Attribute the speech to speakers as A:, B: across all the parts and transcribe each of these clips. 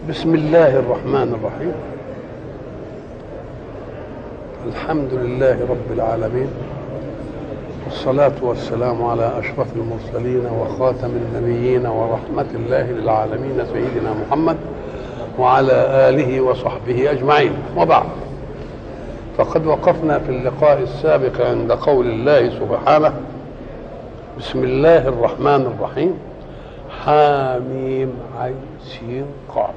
A: بسم الله الرحمن الرحيم الحمد لله رب العالمين والصلاة والسلام على أشرف المرسلين وخاتم النبيين ورحمة الله للعالمين سيدنا محمد وعلى آله وصحبه أجمعين وبعد فقد وقفنا في اللقاء السابق عند قول الله سبحانه بسم الله الرحمن الرحيم حاميم عين سين قاف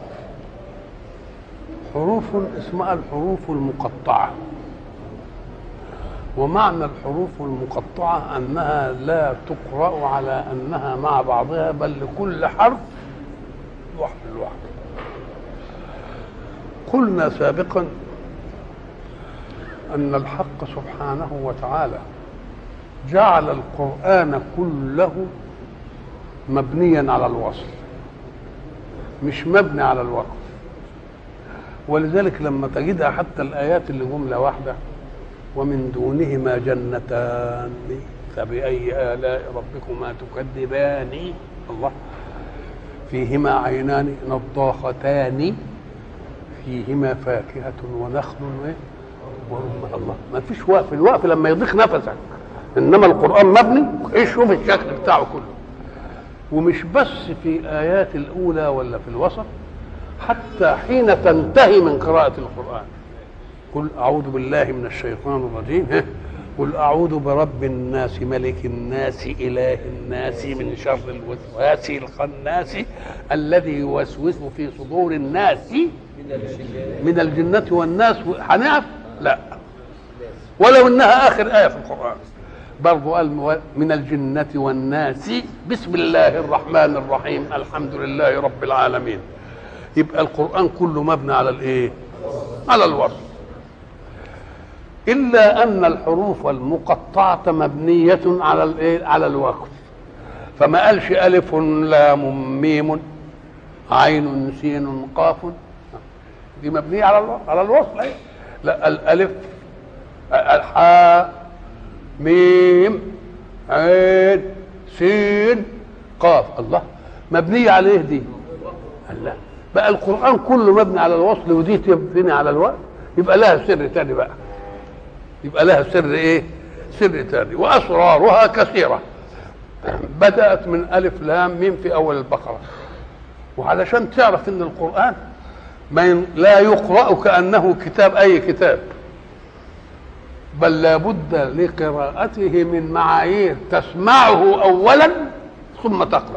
A: حروف اسمها الحروف المقطعة ومعنى الحروف المقطعة أنها لا تقرأ على أنها مع بعضها بل لكل حرف لوحده لوحده قلنا سابقا أن الحق سبحانه وتعالى جعل القرآن كله مبنيا على الوصل مش مبني على الوقف ولذلك لما تجدها حتى الآيات اللي جملة واحدة ومن دونهما جنتان فبأي آلاء ربكما تكذبان الله فيهما عينان نضاختان فيهما فاكهة ونخل ورمان الله ما فيش وقف الوقف لما يضيق نفسك انما القران مبني ايه شوف الشكل بتاعه كله ومش بس في ايات الاولى ولا في الوسط حتى حين تنتهي من قراءه القران قل اعوذ بالله من الشيطان الرجيم ها قل اعوذ برب الناس ملك الناس اله الناس من شر الوسواس الخناس الذي يوسوس في صدور الناس من الجنه والناس هنقف لا ولو انها اخر ايه في القران برضو قال من الجنة والناس بسم الله الرحمن الرحيم الحمد لله رب العالمين يبقى القرآن كله مبني على الايه على الوصف إلا أن الحروف المقطعة مبنية على الايه على الوقف فما قالش ألف لام ميم عين سين قاف دي مبنية على الوصف على الوصف ايه لا الألف الحاء ميم عين سين قاف الله مبنية على ايه دي؟ الله بقى القرآن كله مبني على الوصل ودي تبني على الوقت يبقى لها سر تاني بقى يبقى لها سر ايه؟ سر تاني وأسرارها كثيرة بدأت من ألف لام ميم في أول البقرة وعلشان تعرف إن القرآن ما لا يقرأ كأنه كتاب أي كتاب بل لابد لقراءته من معايير تسمعه اولا ثم تقرا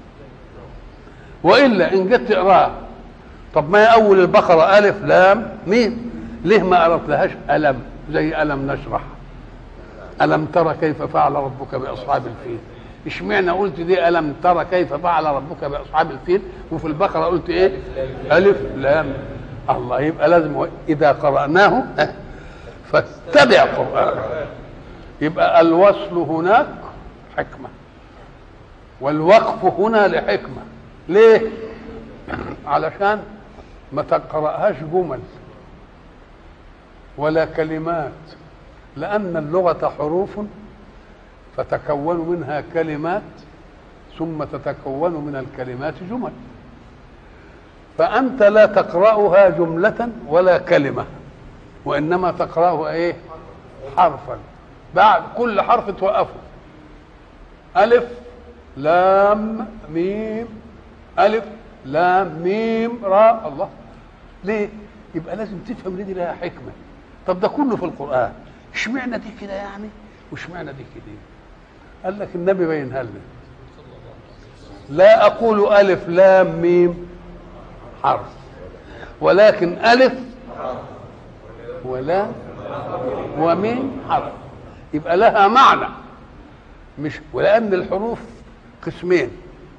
A: والا ان جيت تقراه طب ما هي اول البقره الف لام ميم ليه ما قرأت لهاش الم زي الم نشرح الم ترى كيف فعل ربك باصحاب الفيل اشمعنى قلت دي الم ترى كيف فعل ربك باصحاب الفيل وفي البقره قلت ايه الف لام الله يبقى لازم اذا قراناه فاتبع قرآنه يبقى الوصل هناك حكمة والوقف هنا لحكمة ليه؟ علشان ما تقرأهاش جمل ولا كلمات لأن اللغة حروف فتكون منها كلمات ثم تتكون من الكلمات جمل فأنت لا تقرأها جملة ولا كلمة وانما تقراه ايه حرفا بعد كل حرف توقفه الف لام ميم الف لام ميم راء الله ليه يبقى لازم تفهم دي لها حكمه طب ده كله في القران اشمعنى دي كده يعني واشمعنى دي كده قال لك النبي بينها لنا لا اقول الف لام ميم حرف ولكن الف ولا ومن حرف يبقى لها معنى مش ولأن الحروف قسمين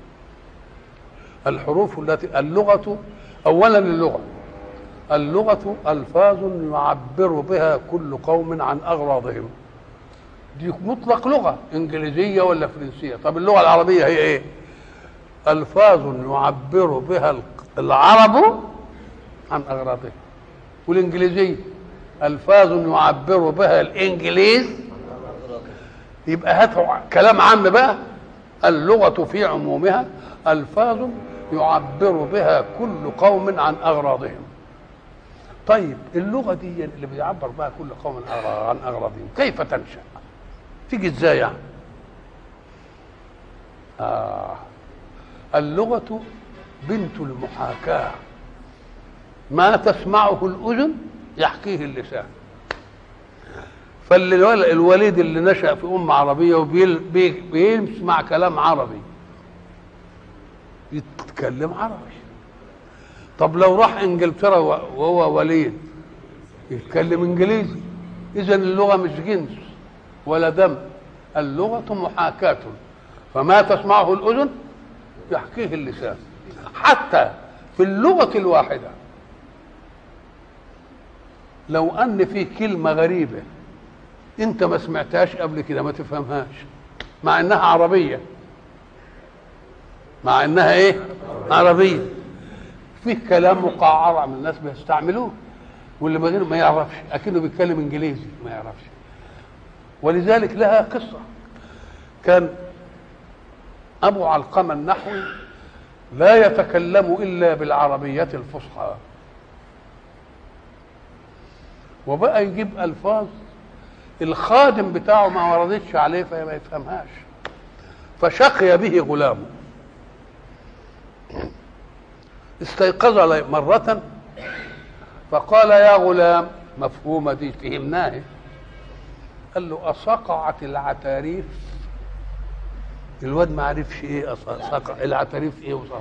A: الحروف التي اللغة أولا اللغة اللغة ألفاظ يعبر بها كل قوم عن أغراضهم دي مطلق لغة إنجليزية ولا فرنسية طب اللغة العربية هي إيه ألفاظ يعبر بها العرب عن أغراضهم والإنجليزية الفاظ يعبر بها الانجليز يبقى هات كلام عام بقى اللغه في عمومها الفاظ يعبر بها كل قوم عن اغراضهم طيب اللغه دي اللي بيعبر بها كل قوم عن اغراضهم كيف تنشا تيجي ازاي يعني آه اللغه بنت المحاكاه ما تسمعه الاذن يحكيه اللسان فالوليد اللي نشا في ام عربيه وبيسمع كلام عربي يتكلم عربي طب لو راح انجلترا وهو وليد يتكلم انجليزي اذا اللغه مش جنس ولا دم اللغه محاكاه فما تسمعه الاذن يحكيه اللسان حتى في اللغه الواحده لو ان في كلمه غريبه انت ما سمعتهاش قبل كده ما تفهمهاش مع انها عربيه مع انها ايه عربيه فيه كلام مقعر من الناس بيستعملوه واللي ما ما يعرفش اكنه بيتكلم انجليزي ما يعرفش ولذلك لها قصه كان ابو علقمه النحوي لا يتكلم الا بالعربيه الفصحى وبقى يجيب الفاظ الخادم بتاعه ما وردتش عليه فما يفهمهاش فشقي به غلامه استيقظ مرة فقال يا غلام مفهومة دي فهمناها قال له أصقعت العتاريف الواد ما عرفش ايه صقع العتاريف ايه وصقع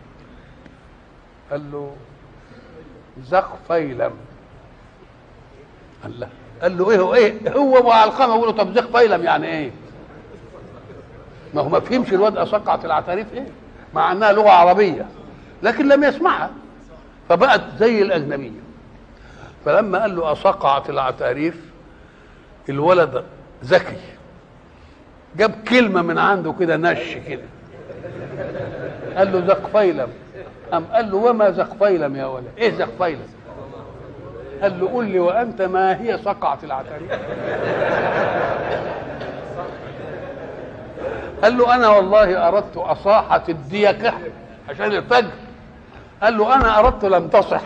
A: قال له زق فيلم قال له قال له ايه هو ايه هو ابو علقمه يقول له طب زق فيلم يعني ايه ما هو ما فهمش الواد اصقعت العتاريف ايه مع انها لغه عربيه لكن لم يسمعها فبقت زي الأجنبية فلما قال له أصقعت العتاريف الولد ذكي جاب كلمة من عنده كده نش كده قال له زقفيلم أم قال له وما زقفيلم يا ولد إيه زقفيلم قال له قل لي وأنت ما هي صقعة العتاريف قال له أنا والله أردت أصاحة الديكة عشان الفجر قال له انا اردت لم تصح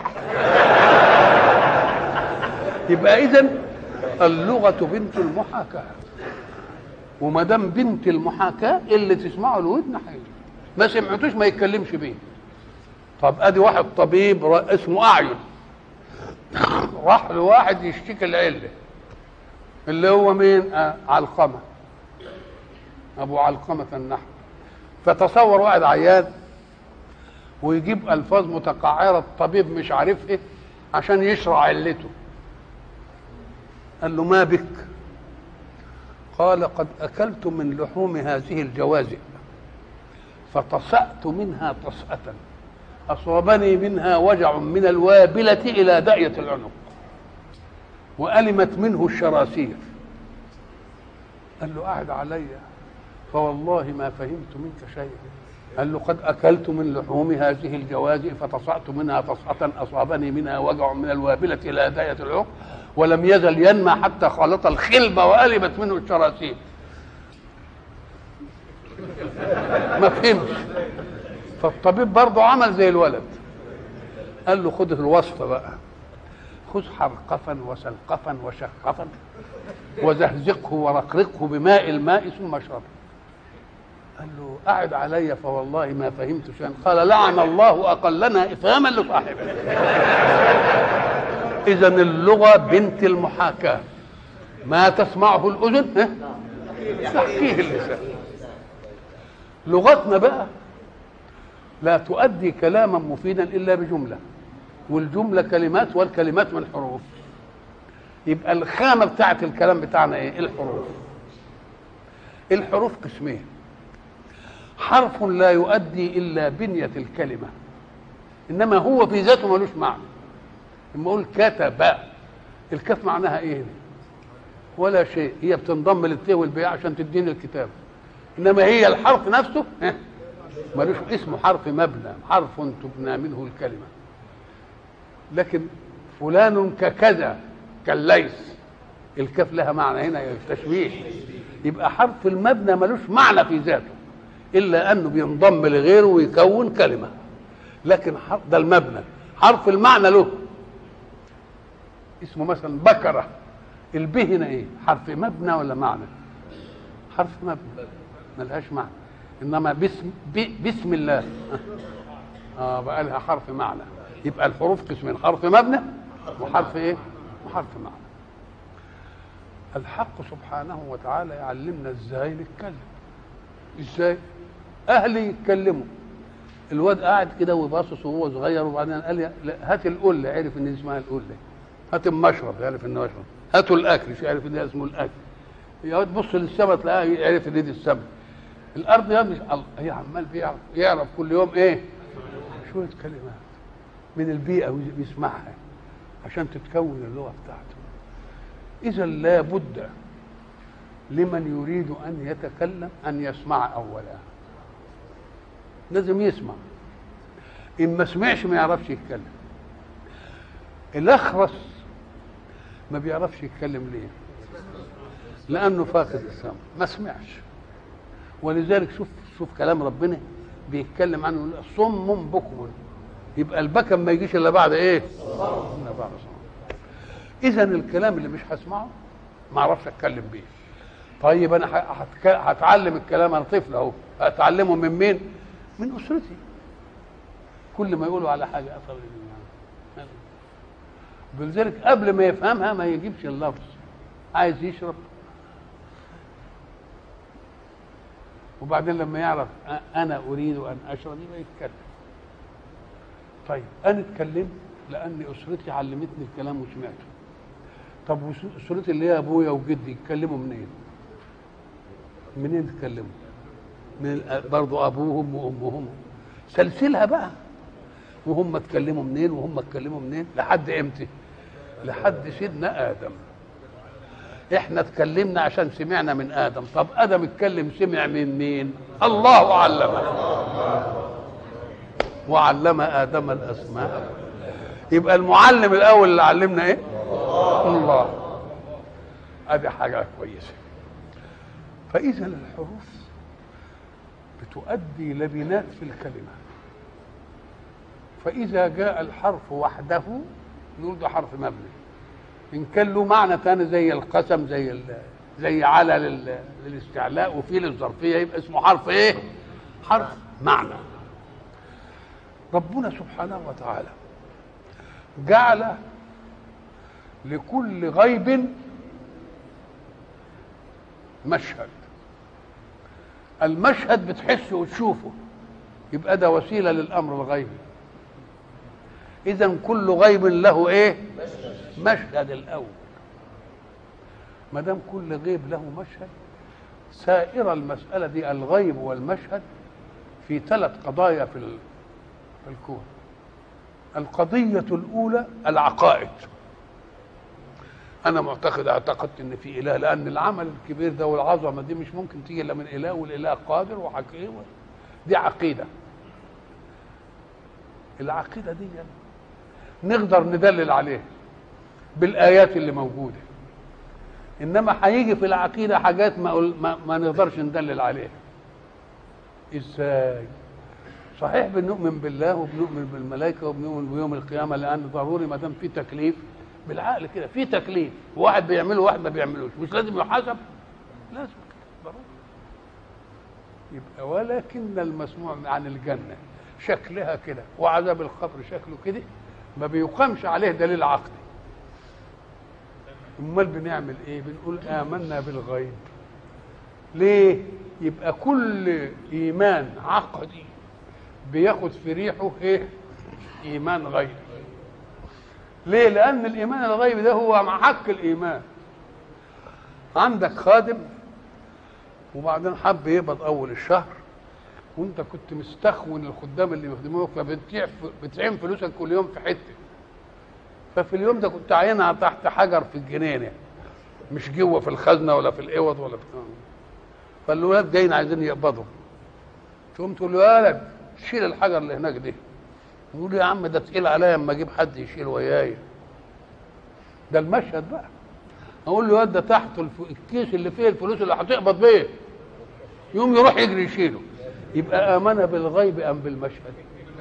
A: يبقى اذا اللغه بنت المحاكاه وما دام بنت المحاكاه اللي تسمعه الودن حاجه ما سمعتوش ما يتكلمش بيه طب ادي واحد طبيب اسمه اعين راح لواحد يشتكي العله اللي هو مين آه علقمه ابو علقمه النحو فتصور واحد عيان ويجيب الفاظ متقعره الطبيب مش عارف ايه عشان يشرع علته قال له ما بك قال قد اكلت من لحوم هذه الجوازئ فطسأت منها طسأة أصابني منها وجع من الوابلة إلى داية العنق وألمت منه الشراسير قال له أعد علي فوالله ما فهمت منك شيئا قال له قد أكلت من لحوم هذه الجوازئ فتصعت منها تصعة أصابني منها وجع من الوابلة إلى داية العق ولم يزل ينمى حتى خالط الخلب وألمت منه الشراسيم ما فهمش فالطبيب برضه عمل زي الولد قال له خذ الوصفة بقى خذ حرقفا وسلقفا وشقفا وزهزقه ورقرقه بماء الماء ثم اشربه قال له أعد علي فوالله ما فهمت شيئا قال لعن الله أقلنا إفهاما لصاحبه إذا اللغة بنت المحاكاة ما تسمعه الأذن تحكيه اللسان لغتنا بقى لا تؤدي كلاما مفيدا إلا بجملة والجملة كلمات والكلمات من حروف يبقى الخامة بتاعت الكلام بتاعنا ايه الحروف الحروف قسمين حرف لا يؤدي الا بنيه الكلمه انما هو في ذاته ملوش معنى لما اقول كتب الكاف معناها ايه ولا شيء هي بتنضم للت والباء عشان تديني الكتاب انما هي الحرف نفسه ملوش اسمه حرف مبنى حرف تبنى منه الكلمه لكن فلان ككذا كالليث الكاف لها معنى هنا تشبيه يبقى حرف المبنى ملوش معنى في ذاته الا انه بينضم لغيره ويكون كلمه لكن حرف ده المبنى حرف المعنى له اسمه مثلا بكرة الب هنا ايه حرف مبنى ولا معنى حرف مبنى ملهاش معنى انما باسم ب- بسم الله اه بقى لها حرف معنى يبقى الحروف قسمين حرف مبنى وحرف ايه وحرف معنى الحق سبحانه وتعالى يعلمنا ازاي نتكلم ازاي اهلي يتكلموا الواد قاعد كده وباصص وهو صغير وبعدين قال لي لا، هات القله عرف ان دي اسمها القله هات المشرب عرف انه مشرب هاتوا الاكل مش عارف ان ده اسمه الاكل يا واد بص للسما تلاقيه عرف ان دي السما الارض يا مش الله هي عمال بيعرف يعرف كل يوم ايه شويه كلمات من البيئه بيسمعها عشان تتكون اللغه بتاعته اذا لابد لمن يريد ان يتكلم ان يسمع اولا لازم يسمع ان ما سمعش ما يعرفش يتكلم الاخرس ما بيعرفش يتكلم ليه لانه فاقد السمع ما سمعش ولذلك شوف شوف كلام ربنا بيتكلم عنه يقول صم بكم يبقى البكم ما يجيش الا بعد ايه؟ الا بعد صلاة اذا الكلام اللي مش هسمعه ما اعرفش اتكلم بيه طيب انا ه- هتك- هتعلم الكلام انا طفل اهو هتعلمه من مين؟ من اسرتي كل ما يقولوا على حاجه اثر ولذلك قبل ما يفهمها ما يجيبش اللفظ عايز يشرب وبعدين لما يعرف أ- انا اريد ان اشرب يبقى يتكلم طيب انا اتكلمت لان اسرتي علمتني الكلام وسمعته طب وس- اسرتي اللي هي ابويا وجدي يتكلموا منين منين يتكلموا من الأ- برضو ابوهم وامهم سلسلها بقى وهم اتكلموا منين وهم اتكلموا منين لحد امتى لحد سيدنا ادم احنا اتكلمنا عشان سمعنا من ادم طب ادم اتكلم سمع من مين الله علمه وعلم ادم الاسماء يبقى المعلم الاول اللي علمنا ايه الله ادي حاجه كويسه فاذا الحروف بتؤدي لبنات في الكلمه فاذا جاء الحرف وحده نقول ده حرف مبني ان كان له معنى ثاني زي القسم زي ال- زي على لل- للاستعلاء وفي للظرفيه يبقى اسمه حرف ايه حرف معنى ربنا سبحانه وتعالى جعل لكل غيب مشهد المشهد بتحسه وتشوفه يبقى ده وسيله للامر الغيبي اذا كل غيب له ايه مشهد الاول ما دام كل غيب له مشهد سائر المساله دي الغيب والمشهد في ثلاث قضايا في ال- في الكون القضيه الاولى العقائد انا معتقد اعتقدت ان في اله لان العمل الكبير ده والعظمه دي مش ممكن تيجي الا من اله والاله قادر وحكيم دي عقيده العقيده دي نقدر ندلل عليها بالايات اللي موجوده انما هيجي في العقيده حاجات ما, أقول- ما, ما نقدرش ندلل عليها ازاي صحيح بنؤمن بالله وبنؤمن بالملائكه وبنؤمن بيوم القيامه لان ضروري ما دام في تكليف بالعقل كده في تكليف واحد بيعمله وواحد ما بيعملوش مش لازم يحاسب لازم ضروري يبقى ولكن المسموع عن الجنه شكلها كده وعذاب القبر شكله كده ما بيقامش عليه دليل عقلي امال بنعمل ايه بنقول امنا بالغيب ليه يبقى كل ايمان عقدي بياخد في ريحه ايه ايمان غيبي ليه لان الايمان الغيبي ده هو محك الايمان عندك خادم وبعدين حب يقبض اول الشهر وانت كنت مستخون الخدام اللي بيخدموك فبتبيع بتعين فلوسك كل يوم في حته ففي اليوم ده كنت عينها تحت حجر في الجنينه مش جوه في الخزنه ولا في الاوض ولا في فالولاد جايين عايزين يقبضوا تقوم تقول له يا ولد شيل الحجر اللي هناك دي يقول يا عم ده تقيل عليا اما اجيب حد يشيل وياي ده المشهد بقى اقول له يا واد ده تحت الف... الكيس اللي فيه الفلوس اللي هتقبض بيه يوم يروح يجري يشيله يبقى امن بالغيب ام بالمشهد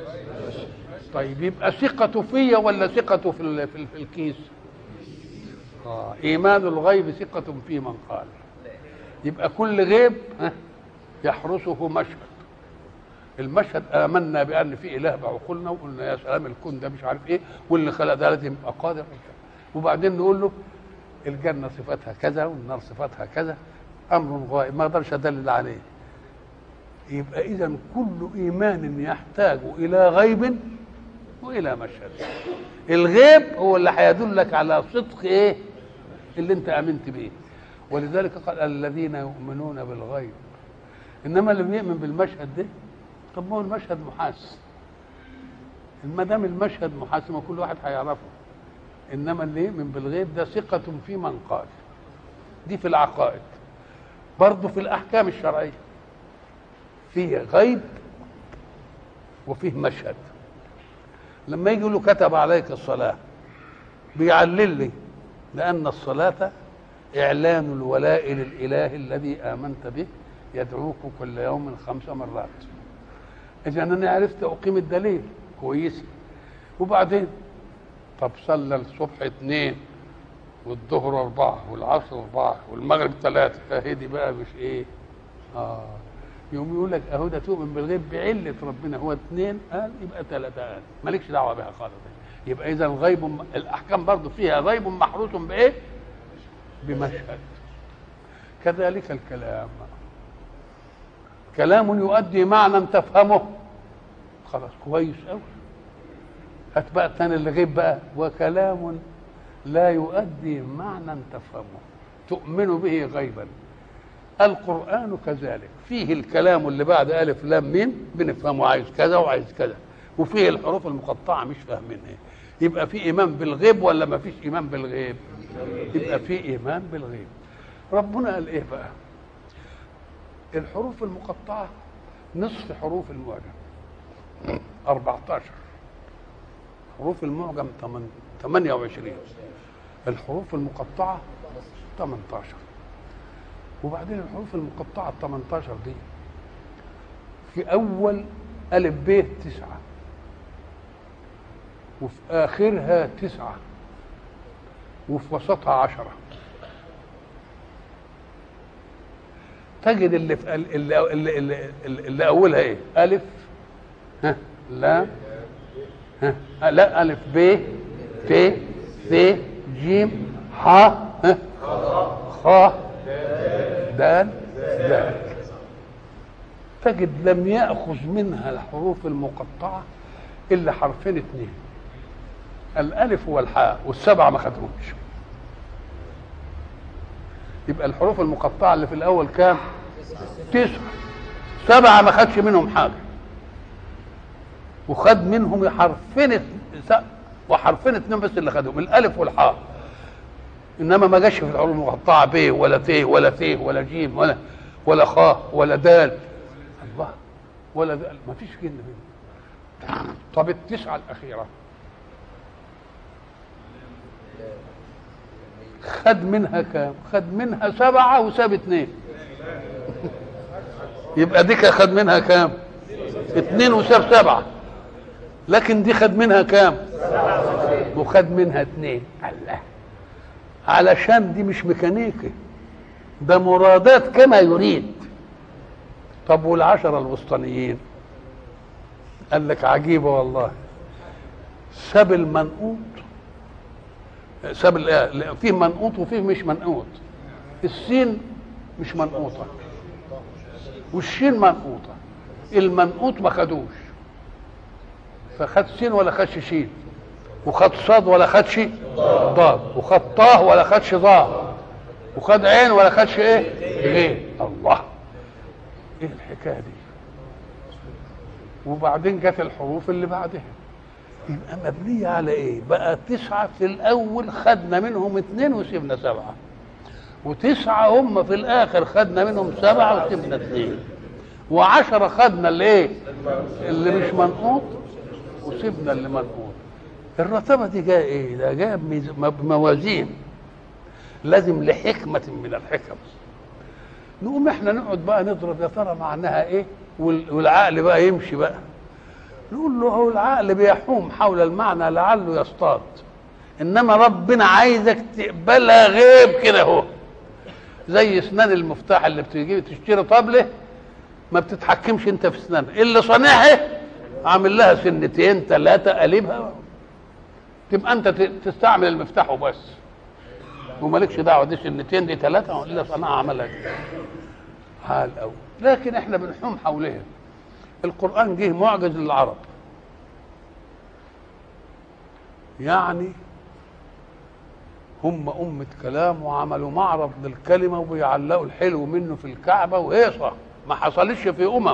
A: طيب يبقى ثقته فيا ولا ثقته في ال- في, ال- في الكيس آه. ايمان الغيب ثقة في من قال يبقى كل غيب ها، يحرسه مشهد المشهد امنا بان في اله بعقولنا وقلنا يا سلام الكون ده مش عارف ايه واللي خلق ده لازم يبقى قادر وبعدين نقول له الجنه صفاتها كذا والنار صفاتها كذا امر غائب ما اقدرش ادلل عليه يبقى اذا كل ايمان يحتاج الى غيب والى مشهد الغيب هو اللي هيدلك على صدق ايه اللي انت امنت به ولذلك قال الذين يؤمنون بالغيب انما اللي بيؤمن بالمشهد ده طب ما هو المشهد محاس ما دام المشهد محاس ما كل واحد هيعرفه انما اللي يؤمن بالغيب ده ثقة في من قال دي في العقائد برضه في الاحكام الشرعيه فيه غيب وفيه مشهد لما يجي له كتب عليك الصلاه بيعلل لي لان الصلاه اعلان الولاء للاله الذي امنت به يدعوك كل يوم خمس مرات اذا انا عرفت اقيم الدليل كويس وبعدين طب صلى الصبح اثنين والظهر أربعة والعصر أربعة والمغرب ثلاثة فهي دي بقى مش إيه؟ آه يوم يقول لك أهو ده تؤمن بالغيب بعلة ربنا هو اثنين قال يبقى ثلاثة قال مالكش دعوة بها خالص يبقى إذا الغيب م- الأحكام برضه فيها غيب محروس بإيه؟ بمشهد كذلك الكلام كلام يؤدي معنى تفهمه خلاص كويس قوي هات بقى الثاني اللي غيب بقى وكلام لا يؤدي معنى تفهمه تؤمن به غيبا القرآن كذلك فيه الكلام اللي بعد ألف لام ميم بنفهمه عايز كذا وعايز كذا وفيه الحروف المقطعة مش فاهمينها يبقى في إيمان بالغيب ولا ما فيش إيمان بالغيب يبقى في إيمان بالغيب ربنا قال إيه بقى الحروف المقطعة نصف حروف المعجم 14 حروف المعجم 28 الحروف المقطعة 18 وبعدين الحروف المقطعة ال 18 دي في أول ألف ب تسعة وفي آخرها تسعة وفي وسطها عشرة تجد اللي في اللي, اللي, اللي, اللي, اللي أولها إيه؟ ألف ها لام ها لا ألف ب ت ث جيم ح ها خ دال دال تجد لم يأخذ منها الحروف المقطعة إلا حرفين اثنين الألف والحاء والسبعة ما خدهمش يبقى الحروف المقطعة اللي في الأول كام؟ تسعة سبعة ما خدش منهم حاجة وخد منهم حرفين ات- وحرفين اتنين بس اللي خدهم الألف والحاء انما ما جاش في الحروف المقطعه ب ولا ت ولا ث ولا جيم ولا ولا خاء ولا دال الله ولا دال ما فيش كده منه طب التسعه الاخيره خد منها كام؟ خد منها سبعه وساب اثنين يبقى دي كان خد منها كام؟ اثنين وساب سبعه لكن دي خد منها كام؟ وخد منها اثنين الله علشان دي مش ميكانيكي ده مرادات كما يريد طب والعشرة الوسطانيين قال لك عجيبة والله ساب المنقوط ساب ال- فيه منقوط وفيه مش منقوط السين مش منقوطة والشين منقوطة المنقوط ما خدوش فخد سين ولا خدش شين وخد صاد ولا خدش ضاد وخد طاه ولا خدش ضاد وخد عين ولا خدش ايه غين الله ايه الحكايه دي وبعدين جت الحروف اللي بعدها يبقى مبنية على ايه بقى تسعة في الاول خدنا منهم اثنين وسيبنا سبعة وتسعة هم في الاخر خدنا منهم سبعة وسيبنا اثنين وعشرة خدنا اللي ايه اللي مش منقوط وسيبنا اللي منقوط الرتبة دي جاية ايه ده جاية بميز- بموازين لازم لحكمة من الحكم نقوم احنا نقعد بقى نضرب يا ترى معناها ايه وال- والعقل بقى يمشي بقى نقول له هو العقل بيحوم حول المعنى لعله يصطاد انما ربنا عايزك تقبلها غيب كده اهو زي اسنان المفتاح اللي بتجيب تشتري طبله ما بتتحكمش انت في اسنانها اللي صانعها عامل لها سنتين ثلاثه قلبها تبقى انت ت- تستعمل المفتاح وبس ومالكش دعوه دي سنتين دي ثلاثه الا صنعها عملها كده. حال قوي لكن احنا بنحوم حولها القران جه معجز للعرب يعني هم أمة كلام وعملوا معرض للكلمة وبيعلقوا الحلو منه في الكعبة وهيصة ما حصلش في أمم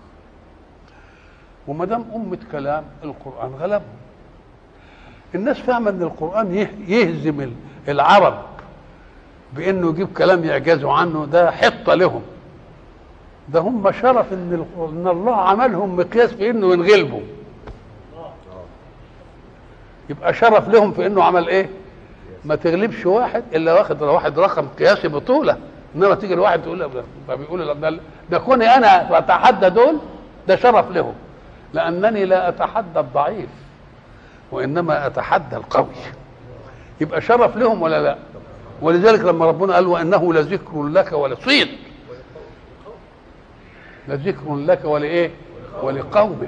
A: وما دام أمة كلام القرآن غلبهم الناس فاهمة إن القرآن يه- يهزم ال- العرب بإنه يجيب كلام يعجزوا عنه ده حطة لهم ده هم شرف إن ال- إن الله عملهم مقياس في إنه ينغلبوا يبقى شرف لهم في إنه عمل إيه؟ ما تغلبش واحد الا واخد واحد رقم قياسي بطوله انما تيجي الواحد تقول له- فبيقول ده, ده كوني انا اتحدى دول ده شرف لهم لانني لا اتحدى الضعيف وانما اتحدى القوي يبقى شرف لهم ولا لا ولذلك لما ربنا قال وانه لذكر لك ولصيد لذكر لك ولايه ولقومك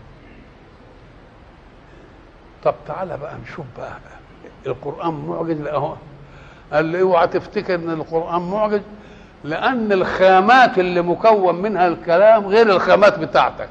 A: طب تعالى بقى نشوف بقى القرآن معجز لا اهو قال لي اوعى تفتكر ان القرآن معجز لأن الخامات اللي مكون منها الكلام غير الخامات بتاعتك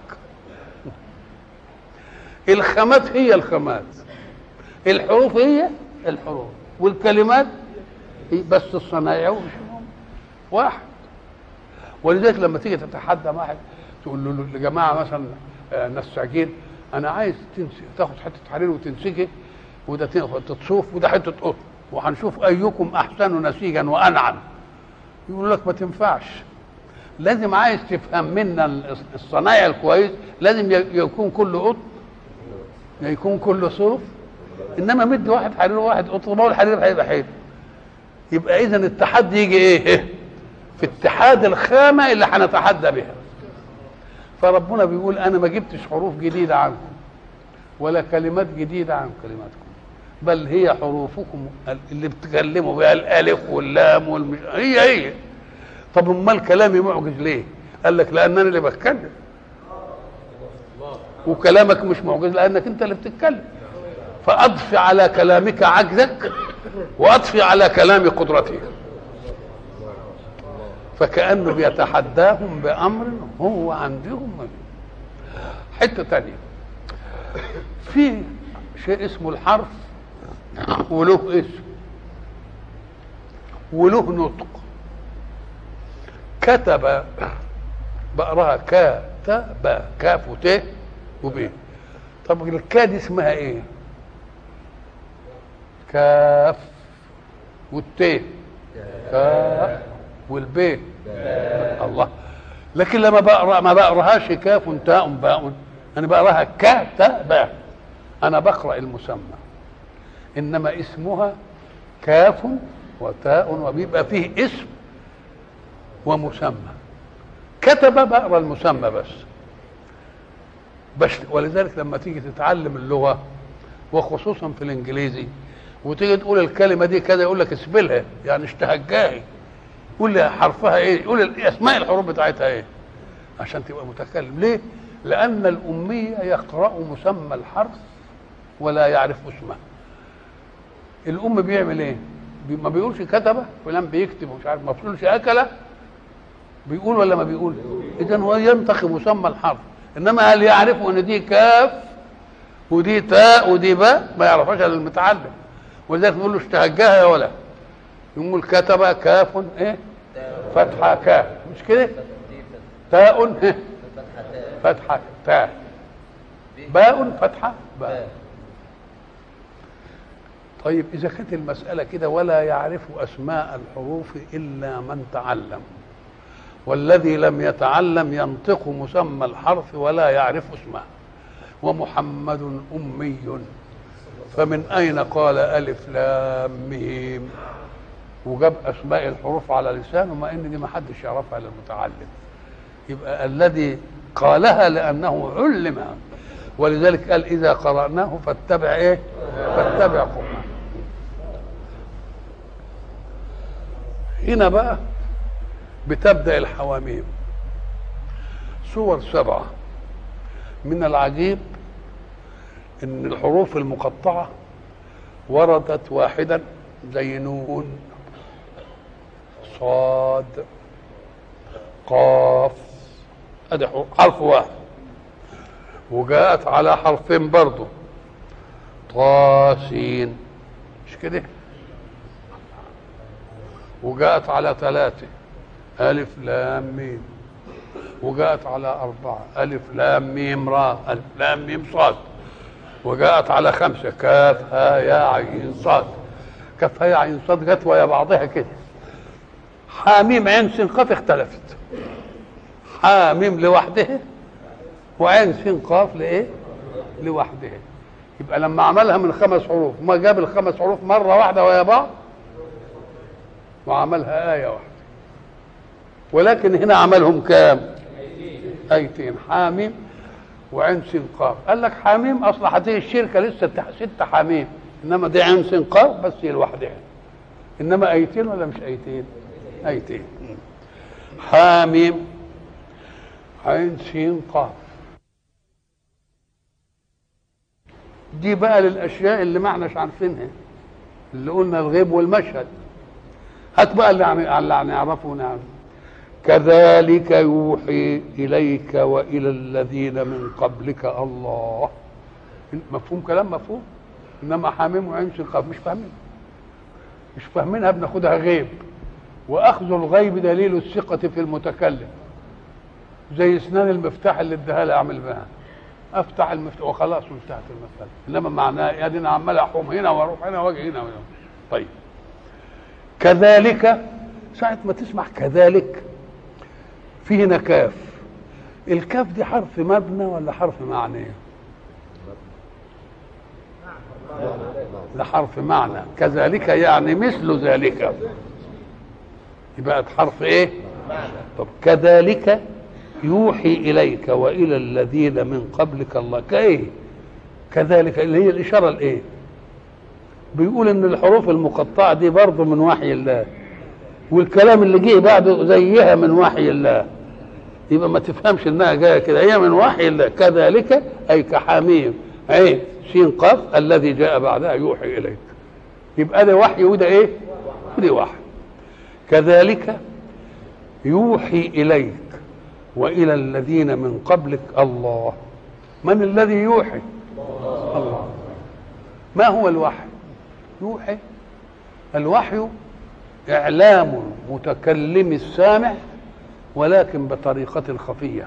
A: الخامات هي الخامات الحروف هي الحروف والكلمات هي بس الصنايع مش هم واحد ولذلك لما تيجي تتحدى واحد تقول له لجماعه مثلا آه، نساجين انا عايز تنسي تاخد حته حرير وتنسجه وده تاخد تصوف وده حته قطن وهنشوف ايكم احسن نسيجا وانعم يقول لك ما تنفعش لازم عايز تفهم منا الص- الصنايع الكويس لازم ي- يكون كله قطن يكون كله صوف انما مدي واحد حرير وواحد قطن ما هو الحرير هيبقى حلو يبقى اذا التحدي يجي ايه في اتحاد الخامه اللي هنتحدى بها فربنا بيقول انا ما جبتش حروف جديده عنكم ولا كلمات جديده عن كلماتكم بل هي حروفكم اللي بتكلموا بها الالف واللام والمش هي هي طب امال كلامي معجز ليه قال لك لان انا اللي بتكلم وكلامك مش معجز لانك انت اللي بتتكلم فاضفي على كلامك عجزك واضفي على كلام قدرتك فكانه بيتحداهم بامر هو عندهم ما فيه. حته تانية في شيء اسمه الحرف وله اسم وله نطق كتب بقراها كتب كاف وت وب طب الكا دي اسمها ايه كاف والت كاف والب الله لكن لما بقرا ما بقراهاش كاف تاء باء انا بقراها كا تاء باء انا بقرا المسمى انما اسمها كاف وتاء وبيبقى فيه اسم ومسمى كتب بقرا المسمى بس بس ولذلك لما تيجي تتعلم اللغه وخصوصا في الانجليزي وتيجي تقول الكلمه دي كذا يقول لك اسبلها يعني اشتهجاهي قول لي حرفها ايه قول لي اسماء الحروف بتاعتها ايه عشان تبقى متكلم ليه لان الاميه يقرا مسمى الحرف ولا يعرف اسمه الام بيعمل ايه بي- ما بيقولش كتبه فلان بيكتب ومش عارف ما بيقولش اكله بيقول ولا ما بيقول اذا هو ينطق مسمى الحرف انما هل يعرف ان دي كاف ودي تاء ودي باء ما يعرفهاش الا المتعلم ولذلك نقول له اشتهجاها يا ولا يقول كتب كاف ايه فتحه كاف مش كده تاء إيه؟ فتحه تاء باء فتحه باء طيب اذا كانت المساله كده ولا يعرف اسماء الحروف الا من تعلم والذي لم يتعلم ينطق مسمى الحرف ولا يعرف اسمه ومحمد امي فمن اين قال الف لام ميم وجاب اسماء الحروف على لسانه ما ان دي ما حدش يعرفها الا المتعلم يبقى الذي قالها لانه علمها ولذلك قال اذا قراناه فاتبع ايه فاتبع قرآن هنا بقى بتبدا الحواميم صور سبعه من العجيب ان الحروف المقطعه وردت واحدا زي نون صاد قاف ادي حرف واحد وجاءت على حرفين برضه طاسين مش كده وجاءت على ثلاثة ألف لام ميم وجاءت على أربعة ألف لام ميم را ألف لام ميم صاد وجاءت على خمسة كاف ها يا عين صاد كاف ها يا عين صاد جت ويا بعضها كده حاميم عين سين قاف اختلفت حاميم لوحدها وعين سين قاف لايه؟ لوحدها يبقى لما عملها من خمس حروف ما جاب الخمس حروف مره واحده ويا بعض وعملها آية واحدة ولكن هنا عملهم كام؟ آيتين حاميم وعين سين قاف قال لك حاميم أصل هذه الشركة لسه ست حاميم إنما دي عين سين قاف بس هي لوحدها إنما آيتين ولا مش آيتين؟ آيتين حاميم عين سين قاف دي بقى للاشياء اللي ما احناش عارفينها اللي قلنا الغيب والمشهد هات بقى اللي اللي نعرفه ونعرف كذلك يوحي اليك والى الذين من قبلك الله مفهوم كلام مفهوم انما حاميم وعين قاف مش فاهمين مش فاهمينها بناخدها غيب واخذ الغيب دليل الثقه في المتكلم زي اسنان المفتاح اللي اداها لي اعمل بها افتح المفتاح وخلاص انتهت المساله انما معناه يا دي انا عمال احوم هنا واروح هنا واجي هنا وهنا طيب كذلك ساعة ما تسمع كذلك في هنا كاف الكاف دي حرف مبنى ولا حرف معنى ده حرف معنى كذلك يعني مثل ذلك يبقى حرف ايه طب كذلك يوحي اليك والى الذين من قبلك الله كايه كذلك اللي هي الاشاره الايه بيقول ان الحروف المقطعه دي برضه من وحي الله والكلام اللي جه بعده زيها من وحي الله يبقى ما تفهمش انها جايه كده هي من وحي الله كذلك اي كحميم عين سين قاف الذي جاء بعدها يوحي اليك يبقى ده وحي وده ايه؟ وده وحي كذلك يوحي اليك والى الذين من قبلك الله من الذي يوحي الله ما هو الوحي يوحي الوحي اعلام متكلم السامع ولكن بطريقه خفيه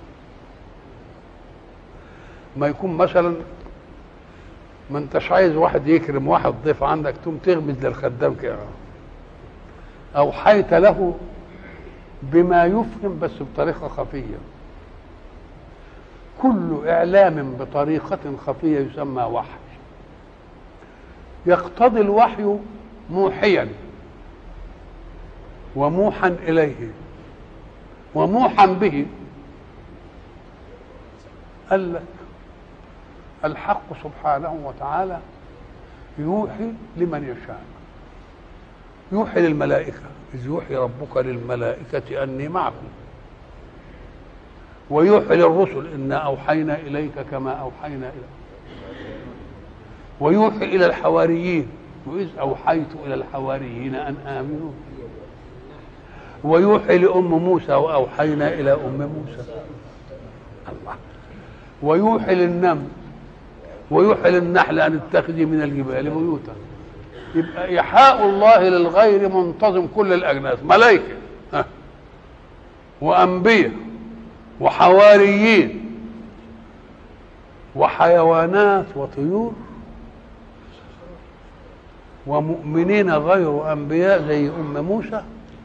A: ما يكون مثلا ما انتش عايز واحد يكرم واحد ضيف عندك تقوم تغمز للخدام كده اوحيت له بما يفهم بس بطريقه خفيه كل اعلام بطريقه خفيه يسمى وحي يقتضي الوحي موحيا وموحا اليه وموحا به قال لك الحق سبحانه وتعالى يوحي لمن يشاء يوحي للملائكة إذ يوحي ربك للملائكة أني معكم ويوحي للرسل إنا أوحينا إليك كما أوحينا إليك ويوحي إلى الحواريين وإذ أوحيت إلى الحواريين أن آمنوا ويوحي لأم موسى وأوحينا إلى أم موسى الله ويوحي للنمل ويوحي للنحل أن اتخذي من الجبال بيوتا يبقى إيحاء الله للغير منتظم كل الأجناس ملائكة وأنبياء وحواريين وحيوانات وطيور ومؤمنين غير أنبياء زي أم موسى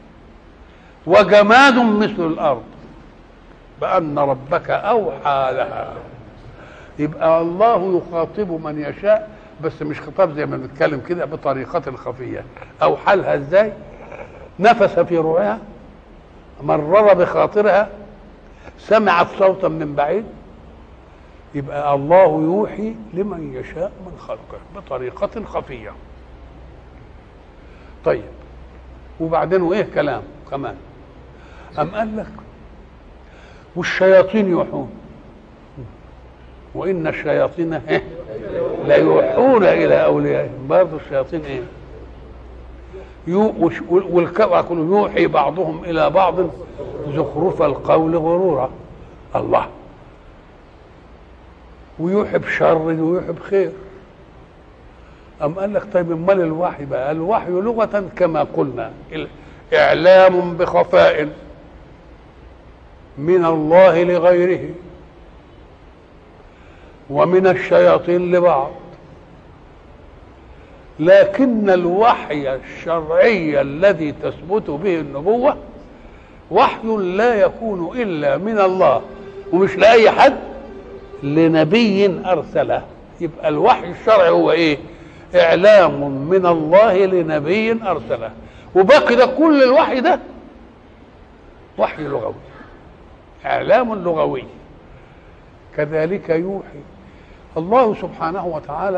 A: وجماد مثل الأرض بأن ربك أوحى لها يبقى الله يخاطب من يشاء بس مش خطاب زي ما بنتكلم كده بطريقة خفية أو حالها ازاي نفس في روعها مرر بخاطرها سمعت صوتا من بعيد يبقى الله يوحي لمن يشاء من خلقه بطريقة خفية طيب وبعدين وايه كلام كمان أم قال لك والشياطين يوحون وإن الشياطين إيه؟ لا يوحون إلى أوليائهم برضه الشياطين إيه يو والكوى كله يوحي بعضهم إلى بعض زخرف القول غرورا الله ويوحي بشر ويوحي بخير أم قال لك طيب امال الوحي بقى الوحي لغة كما قلنا إعلام بخفاء من الله لغيره ومن الشياطين لبعض لكن الوحي الشرعي الذي تثبت به النبوة وحي لا يكون إلا من الله ومش لأي حد لنبي أرسله يبقى الوحي الشرعي هو إيه إعلام من الله لنبي أرسله وباقي ده كل الوحي ده وحي لغوي إعلام لغوي كذلك يوحي الله سبحانه وتعالى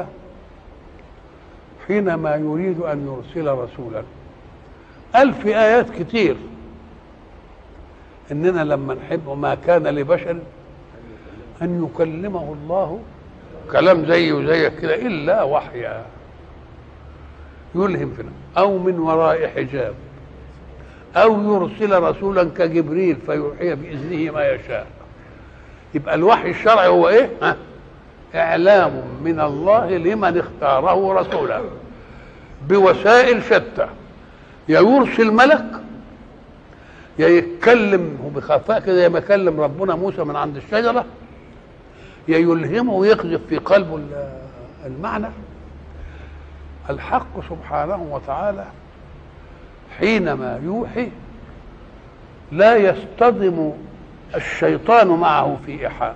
A: حينما يريد أن يرسل رسولا قال في آيات كتير إننا لما نحب ما كان لبشر أن يكلمه الله كلام زي وزيك كده إلا وحيا يلهم فينا أو من وراء حجاب أو يرسل رسولا كجبريل فيوحي بإذنه ما يشاء يبقى الوحي الشرعي هو إيه؟ ها؟ إعلام من الله لمن اختاره رسولا بوسائل شتى يا يرسل ملك يا يتكلم بخفاء كده زي ما كلم ربنا موسى من عند الشجره يا يلهمه ويقذف في قلبه المعنى الحق سبحانه وتعالى حينما يوحي لا يصطدم الشيطان معه في إيحاء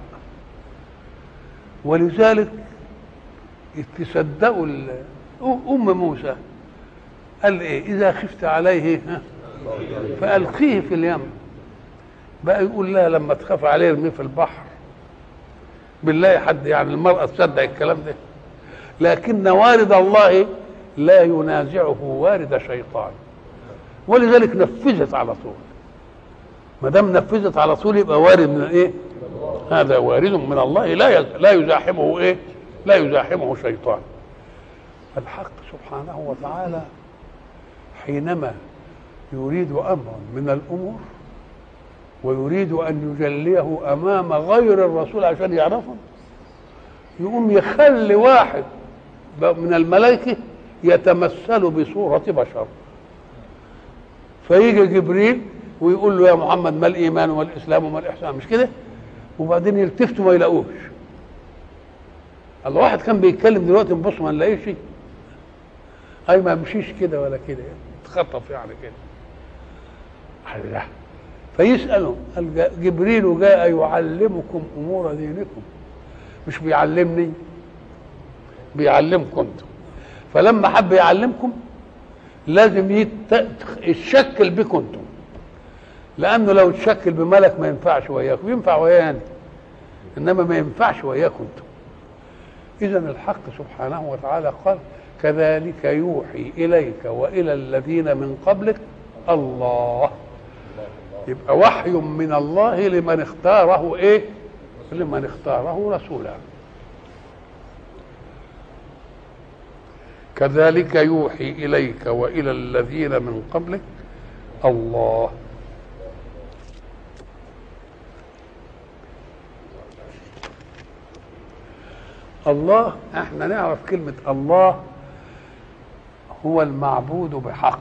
A: ولذلك تصدقوا أم موسى قال إيه إذا خفت عليه فألقيه في اليم بقى يقول لها لما تخاف عليه ارميه في البحر بالله حد يعني المرأة تصدق الكلام ده لكن وارد الله لا ينازعه وارد شيطان ولذلك نفذت على طول ما دام نفذت على طول يبقى وارد من ايه هذا وارد من الله لا لا يزاحمه ايه لا يزاحمه شيطان الحق سبحانه وتعالى حينما يريد امرا من الامور ويريد ان يجليه امام غير الرسول عشان يعرفه يقوم يخلي واحد من الملائكه يتمثل بصوره بشر فيجي جبريل ويقول له يا محمد ما الايمان وما الاسلام وما الاحسان مش كده وبعدين يلتفتوا ما يلاقوش الله واحد كان بيتكلم دلوقتي نبص ما نلاقيش اي ما يمشيش كده ولا كده تخطف يعني كده الله فيسأله جبريل جاء يعلمكم أمور دينكم مش بيعلمني بيعلمكم انتم فلما حب يعلمكم لازم يت... يتشكل بكم انتم لانه لو تشكل بملك ما ينفعش وياكم ينفع ويانا انما ما ينفعش وياكم انتم اذا الحق سبحانه وتعالى قال كذلك يوحي اليك والى الذين من قبلك الله يبقى وحي من الله لمن اختاره ايه لمن اختاره رسولا كذلك يوحي اليك والى الذين من قبلك الله الله احنا نعرف كلمه الله هو المعبود بحق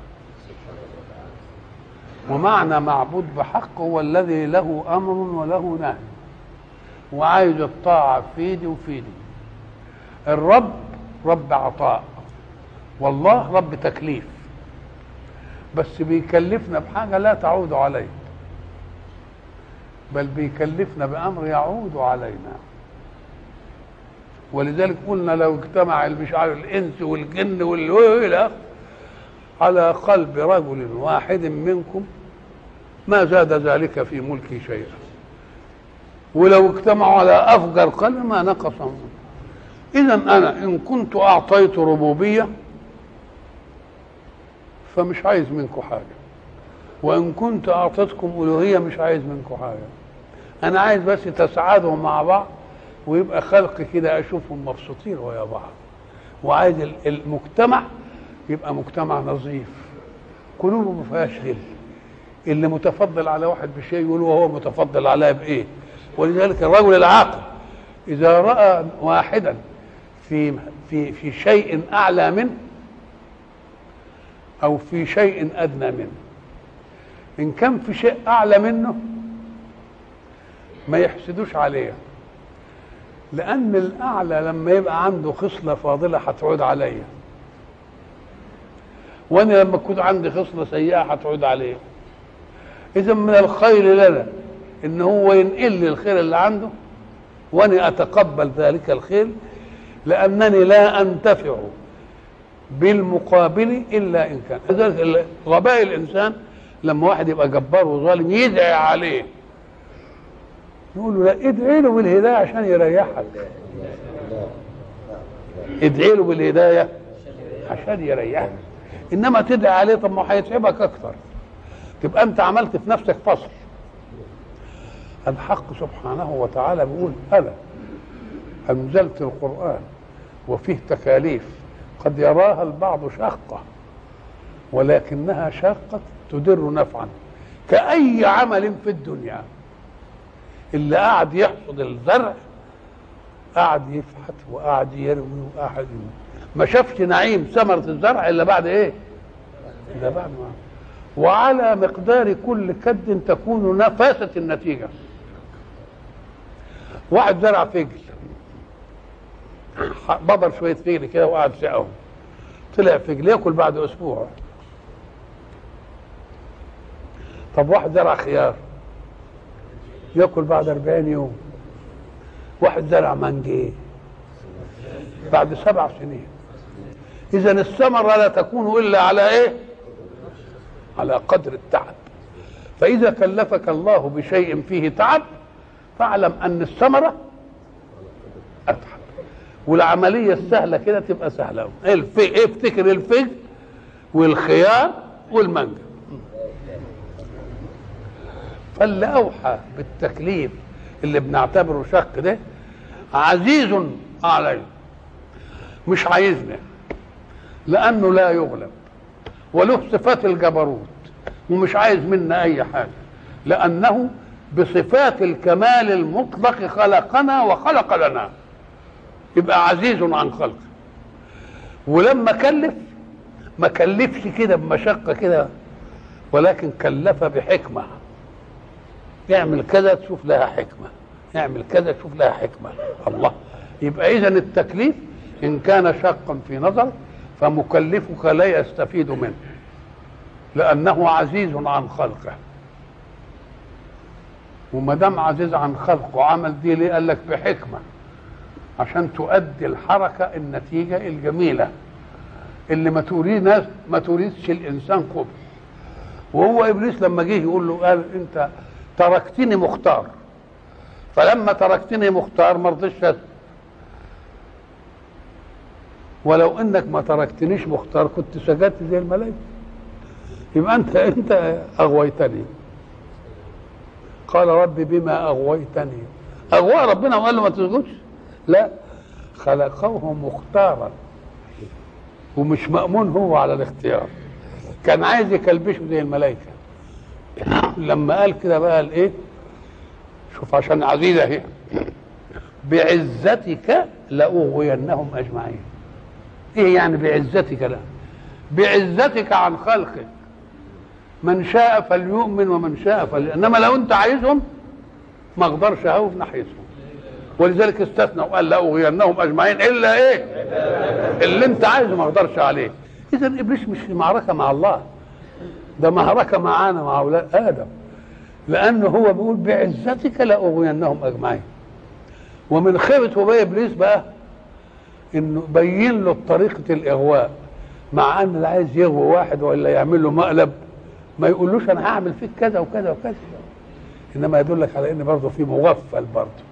A: ومعنى معبود بحق هو الذي له امر وله نهي وعايز الطاعه في دي وفي دي الرب رب عطاء والله رب تكليف بس بيكلفنا بحاجه لا تعود عليه بل بيكلفنا بامر يعود علينا ولذلك قلنا لو اجتمع مش عارف الانس والجن والى على قلب رجل واحد منكم ما زاد ذلك في ملكي شيئا ولو اجتمعوا على افجر قلب ما نقص اذا انا ان كنت اعطيت ربوبيه فمش عايز منكم حاجه وان كنت اعطيتكم الوهيه مش عايز منكم حاجه انا عايز بس تسعدوا مع بعض ويبقى خلق كده اشوفهم مبسوطين ويا بعض وعايز المجتمع يبقى مجتمع نظيف قلوبه ما فيهاش غل اللي متفضل على واحد بشيء يقول وهو متفضل عليها بايه ولذلك الرجل العاقل اذا راى واحدا في في في شيء اعلى منه او في شيء ادنى منه ان كان في شيء اعلى منه ما يحسدوش عليه لان الاعلى لما يبقى عنده خصله فاضله هتعود عليا وانا لما كنت عندي خصله سيئه هتعود عليه اذا من الخير لنا ان هو ينقل لي الخير اللي عنده وانا اتقبل ذلك الخير لانني لا انتفع بالمقابل الا ان كان لذلك غباء الانسان لما واحد يبقى جبار وظالم يدعي عليه نقول له لا ادعي له بالهدايه عشان يريحك ادعي له بالهدايه عشان يريحك انما تدعي عليه طب ما هيتعبك اكتر تبقى انت عملت في نفسك فصل الحق سبحانه وتعالى بيقول انا انزلت القران وفيه تكاليف قد يراها البعض شاقه ولكنها شاقه تدر نفعا كأي عمل في الدنيا اللي قاعد يحصد الزرع قاعد يفحت وقاعد يروي وقاعد ما شافش نعيم ثمرة الزرع إلا بعد إيه؟ إلا بعد ما وعلى مقدار كل كد تكون نفاسة النتيجة واحد زرع فجل بضر شوية فجل كده وقعد سقهم طلع فجل ياكل بعد أسبوع طب واحد زرع خيار ياكل بعد 40 يوم واحد زرع مانجيه بعد سبع سنين اذا الثمره لا تكون الا على ايه على قدر التعب فاذا كلفك الله بشيء فيه تعب فاعلم ان الثمره اتعب والعمليه السهله كده تبقى سهله ايه افتكر الفجل والخيار والمانجا فاللي اوحى بالتكليف اللي بنعتبره شق ده عزيز عليه مش عايزنا لانه لا يغلب وله صفات الجبروت ومش عايز منا اي حاجه لانه بصفات الكمال المطلق خلقنا وخلق لنا يبقى عزيز عن خلقه ولما كلف ما كلفش كده بمشقه كده ولكن كلف بحكمه يعمل كذا تشوف لها حكمة يعمل كذا تشوف لها حكمة الله يبقى إذا التكليف إن كان شاقا في نظر فمكلفك لا يستفيد منه لأنه عزيز عن خلقه وما دام عزيز عن خلقه عمل دي ليه قال لك بحكمة عشان تؤدي الحركة النتيجة الجميلة اللي ما تريد ما تريدش الإنسان قبح وهو إبليس لما جه يقول له قال أنت تركتني مختار فلما تركتني مختار ما رضيتش ولو انك ما تركتنيش مختار كنت سجدت زي الملائكه يبقى انت انت اغويتني قال رب بما اغويتني اغوى ربنا وقال له ما تسجدش لا خلقه مختارا ومش مأمون هو على الاختيار كان عايز يكلبشه زي الملائكه لما قال كده بقى قال ايه شوف عشان عزيزه اهي بعزتك لاغوينهم اجمعين ايه يعني بعزتك لا بعزتك عن خلقك من شاء فليؤمن ومن شاء فلي انما لو انت عايزهم ما اقدرش اهوف ناحيتهم ولذلك استثنى وقال لاغوينهم اجمعين الا ايه اللي انت عايزه ما اقدرش عليه اذا ابليس مش في معركه مع الله ده معركة معانا مع أولاد آدم لأنه هو بيقول بعزتك لأغوينهم أجمعين ومن خيبة وباء إبليس بقى إنه بين له طريقة الإغواء مع أن اللي عايز يغوي واحد ولا يعمل له مقلب ما يقولوش أنا هعمل فيك كذا وكذا وكذا انما يدلك على ان برضه في مغفل برضه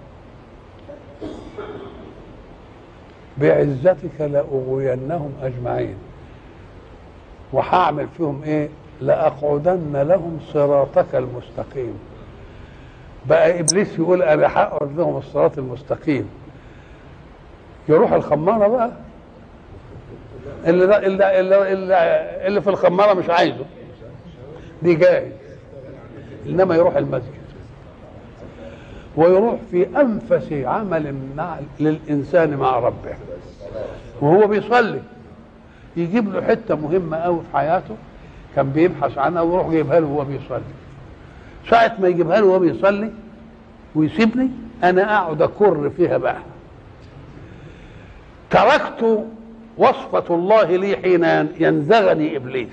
A: بعزتك لاغوينهم اجمعين وهعمل فيهم ايه لاقعدن لهم صراطك المستقيم بقى ابليس يقول انا هقعد لهم الصراط المستقيم يروح الخماره بقى اللي اللي اللي, اللي, اللي في الخماره مش عايزه دي جاهز انما يروح المسجد ويروح في انفس عمل مع للانسان مع ربه وهو بيصلي يجيب له حته مهمه قوي في حياته كان بيبحث عنها ويروح جايبها له وهو بيصلي ساعة ما يجيبها له وهو بيصلي ويسيبني انا اقعد اكر فيها بقى تركت وصفة الله لي حين ينزغني ابليس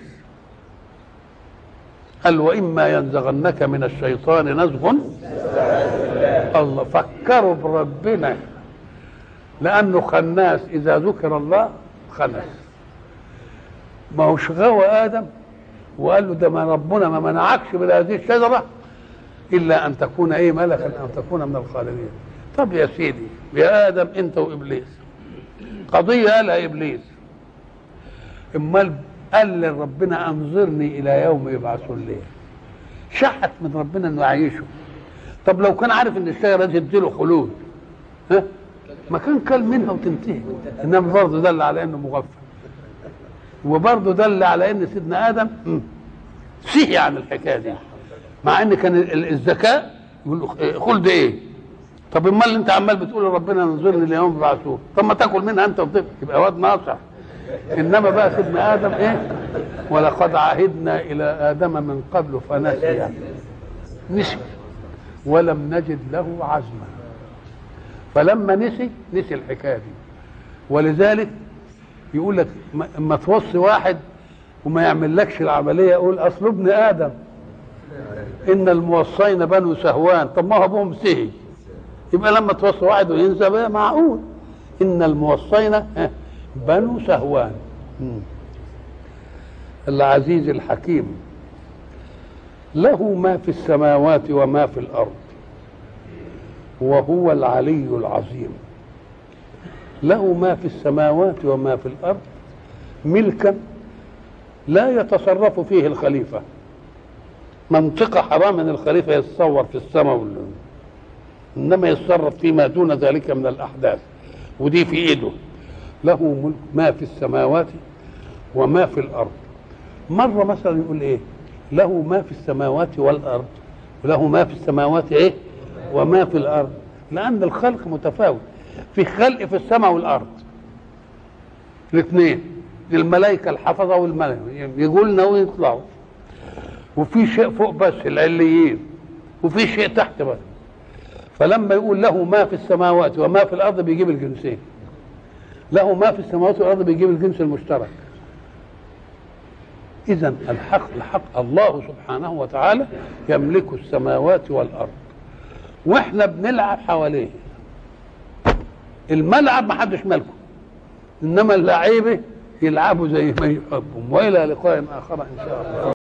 A: قال واما ينزغنك من الشيطان نزغ الله فكروا بربنا لانه خناس اذا ذكر الله خنس ما هوش غوى ادم وقال له ده ما ربنا ما منعكش من هذه الشجره الا ان تكون ايه ملكا او تكون من الخالدين طب يا سيدي يا ادم انت وابليس قضيه قالها ابليس امال قال لربنا انظرني الى يوم يبعثون ليه شحت من ربنا انه يعيشه طب لو كان عارف ان الشجره دي تديله خلود ها ما كان كل منها وتنتهي انما برضه دل على انه مغفل وبرضه دل على ان سيدنا ادم سهي عن الحكايه دي مع ان كان الذكاء يقول له خلد ايه طب امال انت عمال بتقول لربنا انظرني اليوم يبعثوه طب ما تاكل منها انت وطفل يبقى واد ناصح انما بقى سيدنا ادم ايه ولقد عهدنا الى ادم من قبل فنسي نسي ولم نجد له عزما فلما نسي نسي الحكايه دي ولذلك يقول لك اما توصي واحد وما يعملكش العمليه يقول اصل ابن ادم ان الموصين بنو سهوان طب ما هو ابوهم سهي يبقى لما توصي واحد وينسى بقى معقول ان الموصين بنو سهوان العزيز الحكيم له ما في السماوات وما في الارض وهو العلي العظيم له ما في السماوات وما في الارض ملكا لا يتصرف فيه الخليفه منطقه حرام ان الخليفه يتصور في السماء وال... انما يتصرف فيما دون ذلك من الاحداث ودي في ايده له ملك ما في السماوات وما في الارض مره مثلا يقول ايه له ما في السماوات والارض وله ما في السماوات ايه وما في الارض لان الخلق متفاوت في خلق في السماء والارض الاثنين الملائكه الحفظه والملائكه يقولنا ويطلعوا وفي شيء فوق بس العليين وفي شيء تحت بس فلما يقول له ما في السماوات وما في الارض بيجيب الجنسين له ما في السماوات والارض بيجيب الجنس المشترك اذا الحق الحق الله سبحانه وتعالى يملك السماوات والارض واحنا بنلعب حواليه الملعب ما حدش مالكه انما اللعيبه يلعبوا زي ما يحبوا والى لقاء اخر ان شاء الله